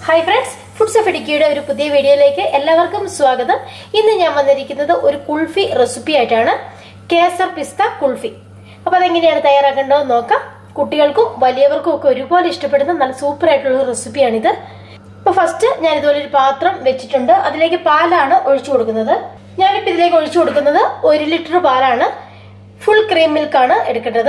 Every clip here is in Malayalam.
ഹായ് ഫ്രണ്ട്സ് ഫുഡ്സ് ഓഫ് ഇടുക്കിയുടെ ഒരു പുതിയ വീഡിയോയിലേക്ക് എല്ലാവർക്കും സ്വാഗതം ഇന്ന് ഞാൻ വന്നിരിക്കുന്നത് ഒരു കുൾഫി റെസിപ്പി ആയിട്ടാണ് കേസർ പിസ്ത കുൾഫി അപ്പൊ അതെങ്ങനെയാണ് തയ്യാറാക്കേണ്ടതെന്ന് നോക്കാം കുട്ടികൾക്കും വലിയവർക്കും ഒക്കെ ഒരുപോലെ ഇഷ്ടപ്പെടുന്ന നല്ല സൂപ്പർ ആയിട്ടുള്ള ഒരു റെസിപ്പിയാണിത് അപ്പൊ ഫസ്റ്റ് ഞാൻ ഇതുപോലെ ഒരു പാത്രം വെച്ചിട്ടുണ്ട് അതിലേക്ക് പാലാണ് ഒഴിച്ചു കൊടുക്കുന്നത് ഞാനിപ്പോൾ ഇതിലേക്ക് ഒഴിച്ചു കൊടുക്കുന്നത് ഒരു ലിറ്റർ പാലാണ് ഫുൾ ക്രീം മിൽക്കാണ് എടുക്കേണ്ടത്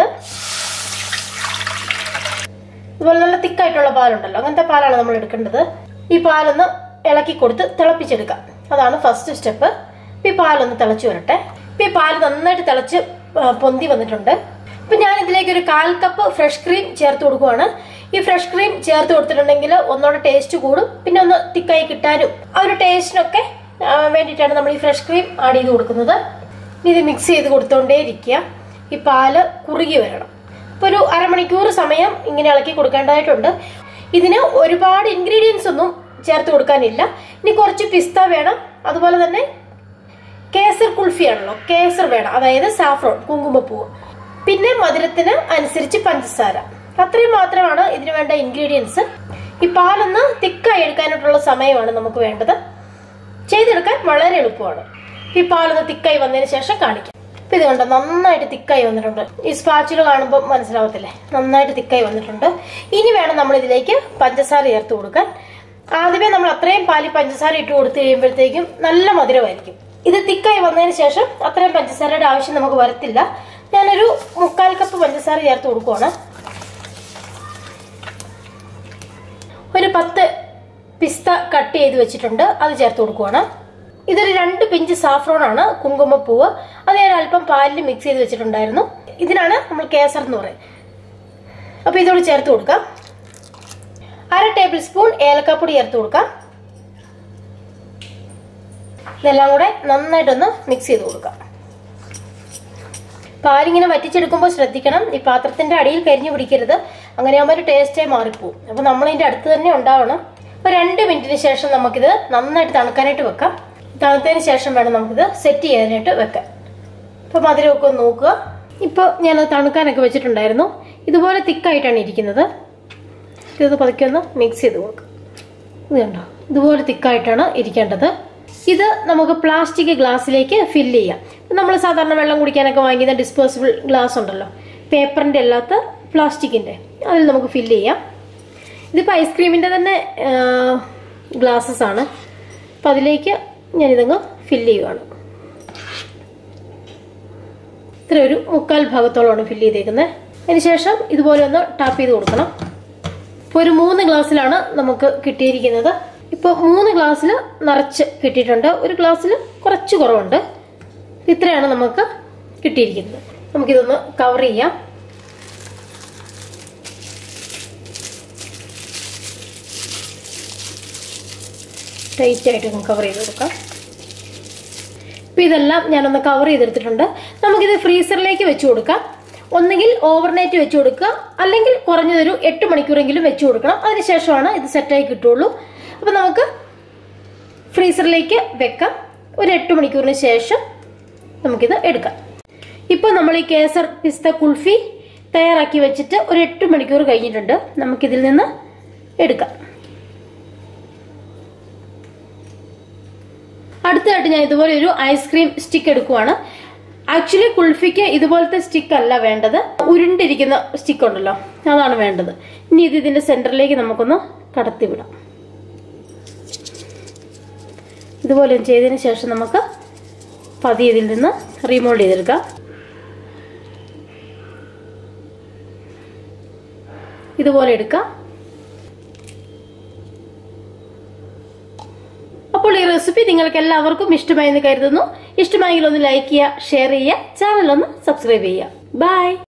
ഇതുപോലെ നല്ല തിക്കായിട്ടുള്ള പാലുണ്ടല്ലോ അങ്ങനത്തെ പാലാണ് നമ്മൾ എടുക്കേണ്ടത് ഈ പാലൊന്ന് ഇളക്കി കൊടുത്ത് തിളപ്പിച്ചെടുക്കാം അതാണ് ഫസ്റ്റ് സ്റ്റെപ്പ് ഈ പാലൊന്ന് തിളച്ചു വരട്ടെ ഇപ്പൊ ഈ പാല് നന്നായിട്ട് തിളച്ച് ആ, പൊന്തി വന്നിട്ടുണ്ട് ഇപ്പൊ ഞാൻ ഇതിലേക്ക് ഒരു കാൽ കപ്പ് ഫ്രഷ് ക്രീം ചേർത്ത് കൊടുക്കുവാണ് ഈ ഫ്രഷ് ക്രീം ചേർത്ത് കൊടുത്തിട്ടുണ്ടെങ്കിൽ ഒന്നുകൂടെ ടേസ്റ്റ് കൂടും പിന്നെ ഒന്ന് തിക്കായി കിട്ടാനും ആ ഒരു ടേസ്റ്റിനൊക്കെ ആ, വേണ്ടിയിട്ടാണ് നമ്മൾ ഈ ഫ്രഷ് ക്രീം ആഡ് ചെയ്ത് കൊടുക്കുന്നത് ഇനി ഇത് മിക്സ് ചെയ്ത് കൊടുത്തോണ്ടേ ഇരിക്കുക ഈ പാല് കുറുകി വരണം ഇപ്പൊ ഒരു അരമണിക്കൂർ സമയം ഇങ്ങനെ ഇളക്കി കൊടുക്കേണ്ടതായിട്ടുണ്ട് ഇതിന് ഒരുപാട് ഇൻഗ്രീഡിയൻസ് ഒന്നും ചേർത്ത് കൊടുക്കാനില്ല ഇനി കുറച്ച് പിസ്ത വേണം അതുപോലെ തന്നെ കേസർ കുൾഫിയാണല്ലോ കേസർ വേണം അതായത് സാഫ്രോൺ കുങ്കുമപ്പൂവ് പിന്നെ മധുരത്തിന് അനുസരിച്ച് പഞ്ചസാര അത്രയും മാത്രമാണ് ഇതിന് വേണ്ട ഇൻഗ്രീഡിയൻസ് ഈ പാലൊന്ന് തിക്കായി എടുക്കാനായിട്ടുള്ള സമയമാണ് നമുക്ക് വേണ്ടത് ചെയ്തെടുക്കാൻ വളരെ എളുപ്പമാണ് ഈ പാലൊന്ന് തിക്കായി വന്നതിന് ശേഷം കാണിക്കാം ഇപ്പൊ ഇത് കണ്ടോ നന്നായിട്ട് തിക്കായി വന്നിട്ടുണ്ട് ഈ സ്പാച്ചിൽ കാണുമ്പോൾ മനസ്സിലാവത്തില്ലേ നന്നായിട്ട് തിക്കായി വന്നിട്ടുണ്ട് ഇനി വേണം നമ്മൾ ഇതിലേക്ക് പഞ്ചസാര ചേർത്ത് കൊടുക്കാൻ ആദ്യമേ നമ്മൾ അത്രയും പാലി പഞ്ചസാര ഇട്ട് കൊടുത്തു കഴിയുമ്പോഴത്തേക്കും നല്ല മധുരമായിരിക്കും ഇത് തിക്കായി വന്നതിന് ശേഷം അത്രയും പഞ്ചസാരയുടെ ആവശ്യം നമുക്ക് വരത്തില്ല ഞാനൊരു മുക്കാൽ കപ്പ് പഞ്ചസാര ചേർത്ത് കൊടുക്കുവാണ് ഒരു പത്ത് പിസ്ത കട്ട് ചെയ്ത് വെച്ചിട്ടുണ്ട് അത് ചേർത്ത് കൊടുക്കുവാണ് ഇതൊരു രണ്ട് പിഞ്ച് സാഫ്രോൺ ആണ് കുങ്കുമപ്പൂവ് അത് ഞാൻ അല്പം പാലിൽ മിക്സ് ചെയ്ത് വെച്ചിട്ടുണ്ടായിരുന്നു ഇതിനാണ് നമ്മൾ കേസർ എന്ന് പറയുന്നത് അപ്പൊ ഇതോട് ചേർത്ത് കൊടുക്കാം അര ടേബിൾ സ്പൂൺ ഏലക്കാപ്പൊടി ചേർത്ത് കൊടുക്കാം ഇതെല്ലാം കൂടെ നന്നായിട്ടൊന്ന് മിക്സ് ചെയ്ത് കൊടുക്കാം പാലിങ്ങനെ വറ്റിച്ചെടുക്കുമ്പോൾ ശ്രദ്ധിക്കണം ഈ പാത്രത്തിന്റെ അടിയിൽ കരിഞ്ഞു പിടിക്കരുത് അങ്ങനെ ആകുമ്പോൾ ഒരു ടേസ്റ്റേ മാറിപ്പോവും അപ്പൊ നമ്മൾ ഇതിന്റെ അടുത്ത് തന്നെ ഉണ്ടാവണം ഒരു രണ്ട് മിനിറ്റിന് ശേഷം നമുക്കിത് നന്നായിട്ട് തണുക്കാനായിട്ട് വെക്കാം തണുത്തതിന് ശേഷം വേണം നമുക്കിത് സെറ്റ് ചെയ്യാനായിട്ട് വെക്കാൻ ഇപ്പൊ മധുരമൊക്കെ ഒന്ന് നോക്കുക ഇപ്പൊ ഞാൻ തണുക്കാനൊക്കെ വെച്ചിട്ടുണ്ടായിരുന്നു ഇതുപോലെ തിക്കായിട്ടാണ് ഇരിക്കുന്നത് ഇത് പതുക്കെ ഒന്ന് മിക്സ് ചെയ്ത് കൊടുക്കുക ഇത് കണ്ടോ ഇതുപോലെ തിക്കായിട്ടാണ് ഇരിക്കേണ്ടത് ഇത് നമുക്ക് പ്ലാസ്റ്റിക് ഗ്ലാസ്സിലേക്ക് ഫില്ല് ചെയ്യാം നമ്മൾ സാധാരണ വെള്ളം കുടിക്കാനൊക്കെ വാങ്ങിക്കുന്ന ഡിസ്പോസിബിൾ ഗ്ലാസ് ഉണ്ടല്ലോ പേപ്പറിന്റെ അല്ലാത്ത പ്ലാസ്റ്റിക്കിന്റെ അതിൽ നമുക്ക് ഫില്ല് ചെയ്യാം ഇതിപ്പോൾ ഐസ്ക്രീമിന്റെ തന്നെ ഗ്ലാസ്സസ് ആണ് അപ്പം അതിലേക്ക് ഞാനിതങ്ങ് ഫില്ല് ചെയ്യുകയാണ് ഇത്ര ഒരു മുക്കാൽ ഭാഗത്തോളമാണ് ഫില്ല് ചെയ്തേക്കുന്നത് അതിനുശേഷം ഇതുപോലെ ഒന്ന് ടാപ്പ് ചെയ്ത് കൊടുക്കണം ഇപ്പോൾ ഒരു മൂന്ന് ഗ്ലാസ്സിലാണ് നമുക്ക് കിട്ടിയിരിക്കുന്നത് ഇപ്പോൾ മൂന്ന് ഗ്ലാസ്സിൽ നിറച്ച് കിട്ടിയിട്ടുണ്ട് ഒരു ഗ്ലാസ്സിൽ കുറച്ച് കുറവുണ്ട് ഇത്രയാണ് നമുക്ക് കിട്ടിയിരിക്കുന്നത് നമുക്കിതൊന്ന് കവർ ചെയ്യാം ടൈറ്റ് ആയിട്ട് കവർ ചെയ്ത് കൊടുക്കാം ഇപ്പം ഇതെല്ലാം ഞാനൊന്ന് കവർ ചെയ്തെടുത്തിട്ടുണ്ട് നമുക്കിത് ഫ്രീസറിലേക്ക് വെച്ച് കൊടുക്കാം ഒന്നുകിൽ ഓവർനൈറ്റ് വെച്ച് കൊടുക്കുക അല്ലെങ്കിൽ കുറഞ്ഞതൊരു എട്ട് മണിക്കൂറെങ്കിലും വെച്ച് കൊടുക്കണം അതിനുശേഷമാണ് ഇത് സെറ്റായി കിട്ടുള്ളൂ അപ്പം നമുക്ക് ഫ്രീസറിലേക്ക് വെക്കാം ഒരു എട്ട് മണിക്കൂറിന് ശേഷം നമുക്കിത് എടുക്കാം ഇപ്പോൾ നമ്മൾ ഈ കേസർ പിസ്ത കുൾഫി തയ്യാറാക്കി വെച്ചിട്ട് ഒരു എട്ട് മണിക്കൂർ കഴിഞ്ഞിട്ടുണ്ട് നമുക്കിതിൽ നിന്ന് എടുക്കാം അടുത്തതായിട്ട് ഞാൻ ഇതുപോലെ ഒരു ഐസ്ക്രീം സ്റ്റിക്ക് എടുക്കുവാണ് ആക്ച്വലി കുൾഫിക്ക് ഇതുപോലത്തെ സ്റ്റിക്ക് അല്ല വേണ്ടത് ഉരുണ്ടിരിക്കുന്ന സ്റ്റിക്ക് ഉണ്ടല്ലോ അതാണ് വേണ്ടത് ഇനി ഇത് ഇതിന്റെ സെന്ററിലേക്ക് നമുക്കൊന്ന് കടത്തി വിടാം ഇതുപോലെ ചെയ്തതിന് ശേഷം നമുക്ക് പതിയെ ഇതിൽ നിന്ന് റീമോൾഡ് ചെയ്തെടുക്കാം ഇതുപോലെ എടുക്കാം അപ്പോൾ ഈ റെസിപ്പി നിങ്ങൾക്ക് എല്ലാവർക്കും ഇഷ്ടമായി എന്ന് കരുതുന്നു ഇഷ്ടമായെങ്കിൽ ഒന്ന് ലൈക്ക് ചെയ്യുക ഷെയർ ചെയ്യുക ചാനൽ ഒന്ന് സബ്സ്ക്രൈബ് ചെയ്യുക ബൈ